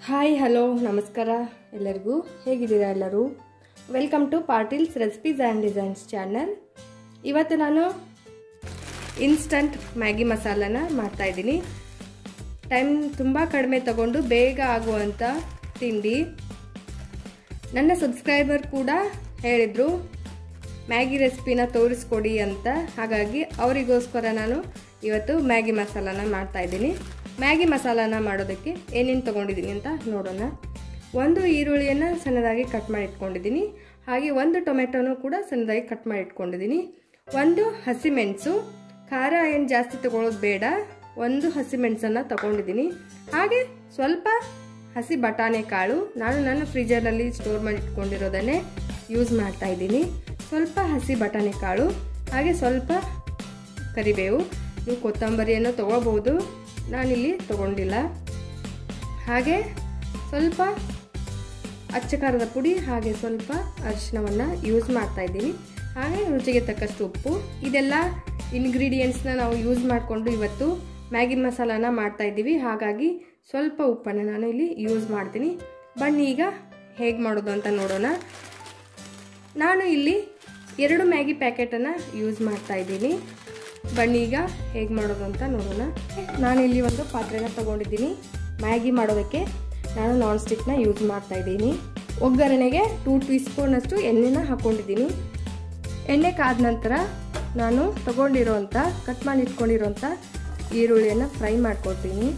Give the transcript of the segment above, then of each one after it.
hi hello ನಮಸ್ಕಾರ ಎಲ್ಲರಿಗೂ ಹೇಗಿದ್ದೀರಾ ಎಲ್ಲರೂ welcome to Patil's recipes and designs channel ಇವತ್ತು ನಾನು ಇನ್ಸ್ಟಂಟ್ ಮ್ಯಾಗಿ ಮಸಾಲನ ಮಾಡ್ತಾಯಿದ್ದೀನಿ ಟೈಮ್ ತುಂಬ ಕಡಿಮೆ ತಗೊಂಡು ಬೇಗ ಆಗುವಂಥ ತಿಂಡಿ ನನ್ನ ಸಬ್ಸ್ಕ್ರೈಬರ್ ಕೂಡ ಹೇಳಿದರು ಮ್ಯಾಗಿ ರೆಸಿಪಿನ ತೋರಿಸ್ಕೊಡಿ ಅಂತ ಹಾಗಾಗಿ ಅವರಿಗೋಸ್ಕರ ನಾನು ಇವತ್ತು ಮ್ಯಾಗಿ ಮಸಾಲಾನ ಮಾಡ್ತಾಯಿದ್ದೀನಿ ಮ್ಯಾಗಿ ಮಸಾಲಾನ ಮಾಡೋದಕ್ಕೆ ಏನೇನು ತೊಗೊಂಡಿದ್ದೀನಿ ಅಂತ ನೋಡೋಣ ಒಂದು ಈರುಳ್ಳಿಯನ್ನು ಸಣ್ಣದಾಗಿ ಕಟ್ ಮಾಡಿ ಇಟ್ಕೊಂಡಿದ್ದೀನಿ ಹಾಗೆ ಒಂದು ಟೊಮೆಟೊನೂ ಕೂಡ ಸಣ್ಣದಾಗಿ ಕಟ್ ಮಾಡಿ ಇಟ್ಕೊಂಡಿದ್ದೀನಿ ಒಂದು ಹಸಿಮೆಣಸು ಖಾರ ಏನು ಜಾಸ್ತಿ ತಗೊಳ್ಳೋದು ಬೇಡ ಒಂದು ಹಸಿಮೆಣಸನ್ನು ತಗೊಂಡಿದ್ದೀನಿ ಹಾಗೆ ಸ್ವಲ್ಪ ಹಸಿ ಬಟಾಣಿ ಕಾಳು ನಾನು ನನ್ನ ಫ್ರೀಜರ್ನಲ್ಲಿ ಸ್ಟೋರ್ ಮಾಡಿ ಇಟ್ಕೊಂಡಿರೋದನ್ನೇ ಯೂಸ್ ಮಾಡ್ತಾ ಇದ್ದೀನಿ ಸ್ವಲ್ಪ ಹಸಿ ಬಟಾಣಿ ಕಾಳು ಹಾಗೆ ಸ್ವಲ್ಪ ಕರಿಬೇವು ನೀವು ಕೊತ್ತಂಬರಿಯನ್ನು ತೊಗೋಬೋದು ನಾನಿಲ್ಲಿ ತೊಗೊಂಡಿಲ್ಲ ಹಾಗೆ ಸ್ವಲ್ಪ ಅಚ್ಚ ಖಾರದ ಪುಡಿ ಹಾಗೆ ಸ್ವಲ್ಪ ಅರಿಶಿನವನ್ನು ಯೂಸ್ ಮಾಡ್ತಾ ಇದ್ದೀನಿ ಹಾಗೆ ರುಚಿಗೆ ತಕ್ಕಷ್ಟು ಉಪ್ಪು ಇದೆಲ್ಲ ಇಂಗ್ರೀಡಿಯೆಂಟ್ಸ್ನ ನಾವು ಯೂಸ್ ಮಾಡಿಕೊಂಡು ಇವತ್ತು ಮ್ಯಾಗಿ ಮಸಾಲಾನ ಮಾಡ್ತಾ ಇದ್ದೀವಿ ಹಾಗಾಗಿ ಸ್ವಲ್ಪ ಉಪ್ಪನ್ನು ನಾನು ಇಲ್ಲಿ ಯೂಸ್ ಮಾಡ್ತೀನಿ ಬನ್ನಿ ಈಗ ಹೇಗೆ ಮಾಡೋದು ಅಂತ ನೋಡೋಣ ನಾನು ಇಲ್ಲಿ ಎರಡು ಮ್ಯಾಗಿ ಪ್ಯಾಕೆಟನ್ನು ಯೂಸ್ ಮಾಡ್ತಾ ಇದ್ದೀನಿ ಬನ್ನಿ ಈಗ ಹೇಗೆ ಮಾಡೋದು ಅಂತ ನೋಡೋಣ ನಾನಿಲ್ಲಿ ಒಂದು ಪಾತ್ರೆನ ತೊಗೊಂಡಿದ್ದೀನಿ ಮ್ಯಾಗಿ ಮಾಡೋದಕ್ಕೆ ನಾನು ನಾನ್ ಸ್ಟಿಕ್ನ ಯೂಸ್ ಮಾಡ್ತಾ ಇದ್ದೀನಿ ಒಗ್ಗರಣೆಗೆ ಟೂ ಟೀ ಸ್ಪೂನಷ್ಟು ಎಣ್ಣೆನ ಹಾಕ್ಕೊಂಡಿದ್ದೀನಿ ಎಣ್ಣೆ ಕಾದ ನಂತರ ನಾನು ತೊಗೊಂಡಿರೋಂಥ ಕಟ್ ಮಾಡಿ ಇಟ್ಕೊಂಡಿರೋಂಥ ಈರುಳ್ಳಿಯನ್ನು ಫ್ರೈ ಮಾಡ್ಕೊಳ್ತೀನಿ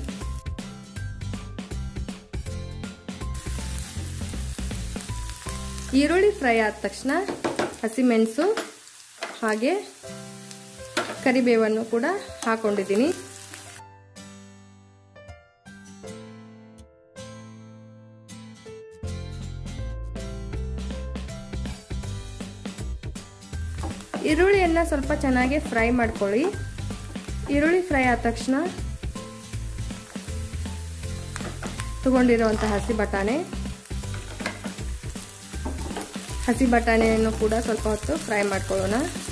ಈರುಳ್ಳಿ ಫ್ರೈ ಆದ ತಕ್ಷಣ ಹಸಿಮೆಣಸು ಹಾಗೆ ಕರಿಬೇವನ್ನು ಕೂಡ ಹಾಕೊಂಡಿದ್ದೀನಿ ಈರುಳ್ಳಿಯನ್ನು ಸ್ವಲ್ಪ ಚೆನ್ನಾಗಿ ಫ್ರೈ ಮಾಡ್ಕೊಳ್ಳಿ ಈರುಳ್ಳಿ ಫ್ರೈ ಆದ ತಕ್ಷಣ ತಗೊಂಡಿರುವಂಥ ಹಸಿ ಬಟಾಣೆ ಹಸಿ ಬಟಾಣಿಯನ್ನು ಕೂಡ ಸ್ವಲ್ಪ ಹೊತ್ತು ಫ್ರೈ ಮಾಡ್ಕೊಳ್ಳೋಣ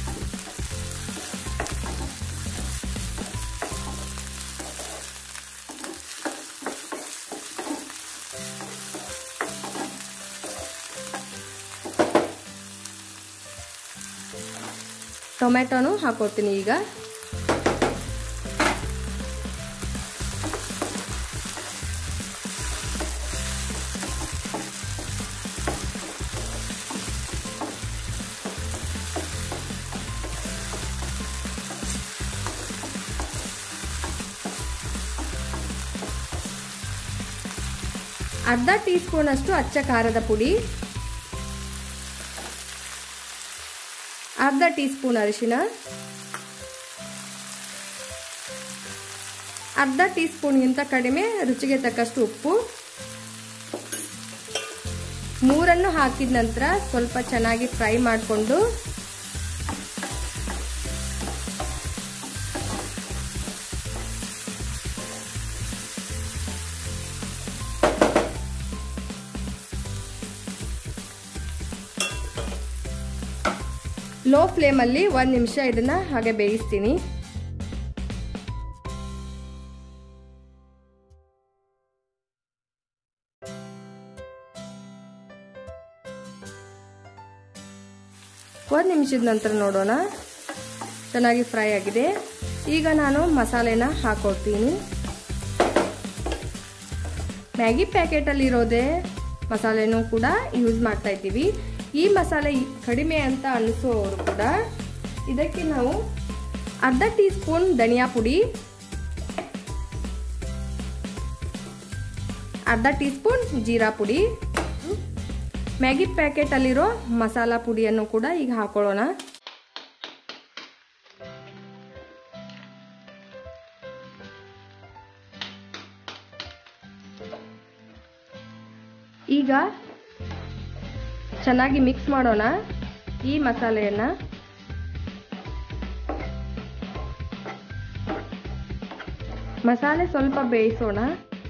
ಟೊಮೆಟೊನು ಹಾಕೋತೀನಿ ಈಗ ಅರ್ಧ ಟೀ ಸ್ಪೂನ್ ಅಷ್ಟು ಅಚ್ಚ ಖಾರದ ಪುಡಿ ಅರ್ಧ ಟೀ ಸ್ಪೂನ್ ಅರಿಶಿನ ಅರ್ಧ ಟೀ ಸ್ಪೂನ್ಗಿಂತ ಕಡಿಮೆ ರುಚಿಗೆ ತಕ್ಕಷ್ಟು ಉಪ್ಪು ಮೂರನ್ನು ಹಾಕಿದ ನಂತರ ಸ್ವಲ್ಪ ಚೆನ್ನಾಗಿ ಫ್ರೈ ಮಾಡಿಕೊಂಡು ಲೋ ಫ್ಲೇಮಲ್ಲಿ ಒಂದು ನಿಮಿಷ ಇದನ್ನು ಹಾಗೆ ಬೇಯಿಸ್ತೀನಿ ಒಂದು ನಿಮಿಷದ ನಂತರ ನೋಡೋಣ ಚೆನ್ನಾಗಿ ಫ್ರೈ ಆಗಿದೆ ಈಗ ನಾನು ಮಸಾಲೆನ ಹಾಕೊಳ್ತೀನಿ ಮ್ಯಾಗಿ ಪ್ಯಾಕೆಟಲ್ಲಿರೋದೇ ಮಸಾಲೆನೂ ಕೂಡ ಯೂಸ್ ಮಾಡ್ತಾ ಇದ್ದೀವಿ ಈ ಮಸಾಲೆ ಕಡಿಮೆ ಅಂತ ಅನಿಸೋರು ಕೂಡ ಇದಕ್ಕೆ ನಾವು ಅರ್ಧ ಟೀ ಸ್ಪೂನ್ ಧನಿಯಾ ಪುಡಿ ಅರ್ಧ ಟೀ ಸ್ಪೂನ್ ಜೀರಾ ಪುಡಿ ಮ್ಯಾಗಿ ಪ್ಯಾಕೆಟಲ್ಲಿರೋ ಮಸಾಲ ಪುಡಿಯನ್ನು ಕೂಡ ಈಗ ಹಾಕೊಳ್ಳೋಣ ಈಗ ಚೆನ್ನಾಗಿ ಮಿಕ್ಸ್ ಮಾಡೋಣ ಈ ಮಸಾಲೆಯನ್ನು ಮಸಾಲೆ ಸ್ವಲ್ಪ ಬೇಯಿಸೋಣ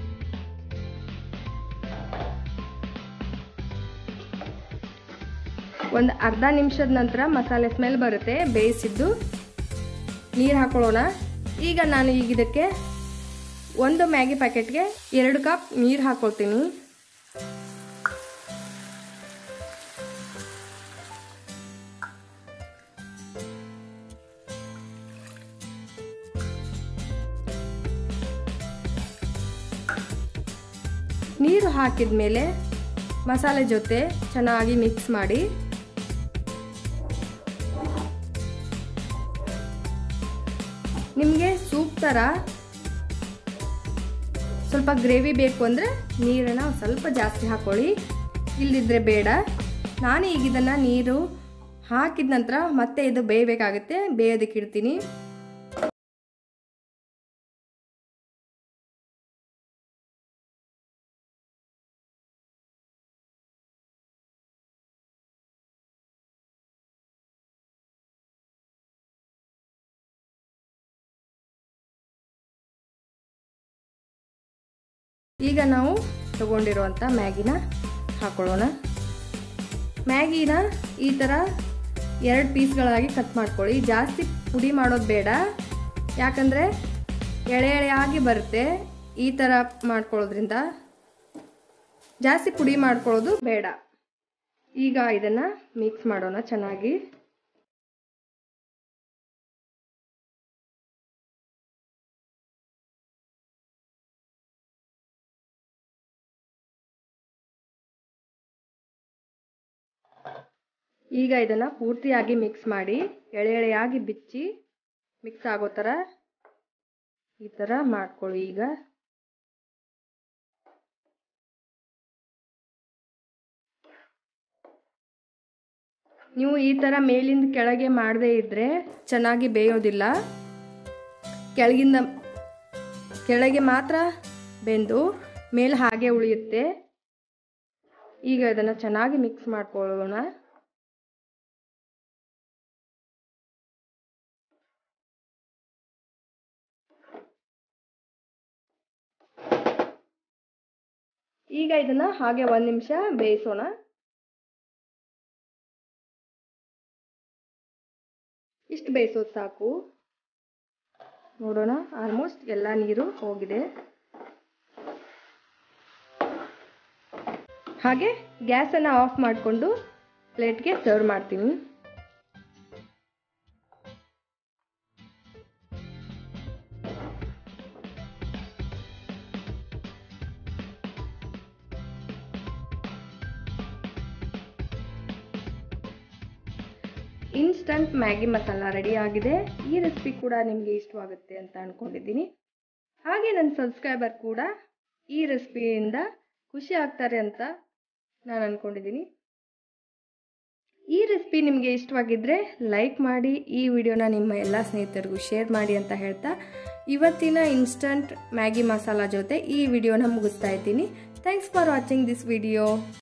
ಒಂದು ಅರ್ಧ ನಿಮಿಷದ ನಂತರ ಮಸಾಲೆ ಸ್ಮೆಲ್ ಬರುತ್ತೆ ಬೇಯಿಸಿದ್ದು ನೀರು ಹಾಕೊಳ್ಳೋಣ ಈಗ ನಾನು ಈಗ ಇದಕ್ಕೆ ಒಂದು ಮ್ಯಾಗಿ ಪ್ಯಾಕೆಟ್ಗೆ ಎರಡು ಕಪ್ ನೀರು ಹಾಕೊಳ್ತೀನಿ ನೀರು ಹಾಕಿದ ಮೇಲೆ ಮಸಾಲೆ ಜೊತೆ ಚೆನ್ನಾಗಿ ಮಿಕ್ಸ್ ಮಾಡಿ ನಿಮಗೆ ಸೂಪ್ ಥರ ಸ್ವಲ್ಪ ಗ್ರೇವಿ ಬೇಕು ಅಂದರೆ ನೀರನ್ನು ಸ್ವಲ್ಪ ಜಾಸ್ತಿ ಹಾಕೊಳ್ಳಿ ಇಲ್ಲದಿದ್ದರೆ ಬೇಡ ನಾನು ಈಗ ಇದನ್ನು ನೀರು ಹಾಕಿದ ನಂತರ ಮತ್ತೆ ಇದು ಬೇಯಬೇಕಾಗುತ್ತೆ ಬೇಯೋದಕ್ಕೆ ಇಡ್ತೀನಿ ಈಗ ನಾವು ತಗೊಂಡಿರುವಂಥ ಮ್ಯಾಗಿನ ಹಾಕೊಳ್ಳೋಣ ಮ್ಯಾಗಿನ ಈ ಥರ ಎರಡು ಪೀಸ್ಗಳಾಗಿ ಕಟ್ ಮಾಡ್ಕೊಳ್ಳಿ ಜಾಸ್ತಿ ಪುಡಿ ಮಾಡೋದು ಬೇಡ ಯಾಕಂದರೆ ಎಳೆ ಎಳೆಯಾಗಿ ಬರುತ್ತೆ ಈ ಥರ ಮಾಡ್ಕೊಳ್ಳೋದ್ರಿಂದ ಜಾಸ್ತಿ ಪುಡಿ ಮಾಡ್ಕೊಳ್ಳೋದು ಬೇಡ ಈಗ ಇದನ್ನು ಮಿಕ್ಸ್ ಮಾಡೋಣ ಚೆನ್ನಾಗಿ ಈಗ ಇದನ್ನು ಪೂರ್ತಿಯಾಗಿ ಮಿಕ್ಸ್ ಮಾಡಿ ಎಳೆ ಎಳೆಯಾಗಿ ಬಿಚ್ಚಿ ಮಿಕ್ಸ್ ಆಗೋ ಥರ ಈ ಥರ ಮಾಡ್ಕೊಳ್ಳಿ ಈಗ ನೀವು ಈ ಥರ ಮೇಲಿಂದ ಕೆಳಗೆ ಮಾಡದೇ ಇದ್ದರೆ ಚೆನ್ನಾಗಿ ಬೇಯೋದಿಲ್ಲ ಕೆಳಗಿಂದ ಕೆಳಗೆ ಮಾತ್ರ ಬೆಂದು ಮೇಲೆ ಹಾಗೆ ಉಳಿಯುತ್ತೆ ಈಗ ಇದನ್ನು ಚೆನ್ನಾಗಿ ಮಿಕ್ಸ್ ಮಾಡ್ಕೊಳ್ಳೋಣ ಈಗ ಇದನ್ನ ಹಾಗೆ ಒಂದು ನಿಮಿಷ ಬೇಯಿಸೋಣ ಇಷ್ಟು ಬೇಯಿಸೋದು ಸಾಕು ನೋಡೋಣ ಆಲ್ಮೋಸ್ಟ್ ಎಲ್ಲ ನೀರು ಹೋಗಿದೆ ಹಾಗೆ ಗ್ಯಾಸನ್ನು ಆಫ್ ಮಾಡಿಕೊಂಡು ಪ್ಲೇಟ್ಗೆ ಸರ್ವ್ ಮಾಡ್ತೀನಿ ಇನ್ಸ್ಟಂಟ್ ಮ್ಯಾಗಿ ಮಸಾಲ ರೆಡಿ ಆಗಿದೆ ಈ ರೆಸಿಪಿ ಕೂಡ ನಿಮಗೆ ಇಷ್ಟವಾಗುತ್ತೆ ಅಂತ ಅಂದ್ಕೊಂಡಿದ್ದೀನಿ ಹಾಗೆ ನನ್ನ ಸಬ್ಸ್ಕ್ರೈಬರ್ ಕೂಡ ಈ ರೆಸಿಪಿಯಿಂದ ಖುಷಿ ಆಗ್ತಾರೆ ಅಂತ ನಾನು ಅಂದ್ಕೊಂಡಿದ್ದೀನಿ ಈ ರೆಸಿಪಿ ನಿಮಗೆ ಇಷ್ಟವಾಗಿದ್ದರೆ ಲೈಕ್ ಮಾಡಿ ಈ ವಿಡಿಯೋನ ನಿಮ್ಮ ಎಲ್ಲ ಸ್ನೇಹಿತರಿಗೂ ಶೇರ್ ಮಾಡಿ ಅಂತ ಹೇಳ್ತಾ ಇವತ್ತಿನ ಇನ್ಸ್ಟಂಟ್ ಮ್ಯಾಗಿ ಮಸಾಲ ಜೊತೆ ಈ ವಿಡಿಯೋನ ಮುಗಿಸ್ತಾ ಇದ್ದೀನಿ thanks for watching this video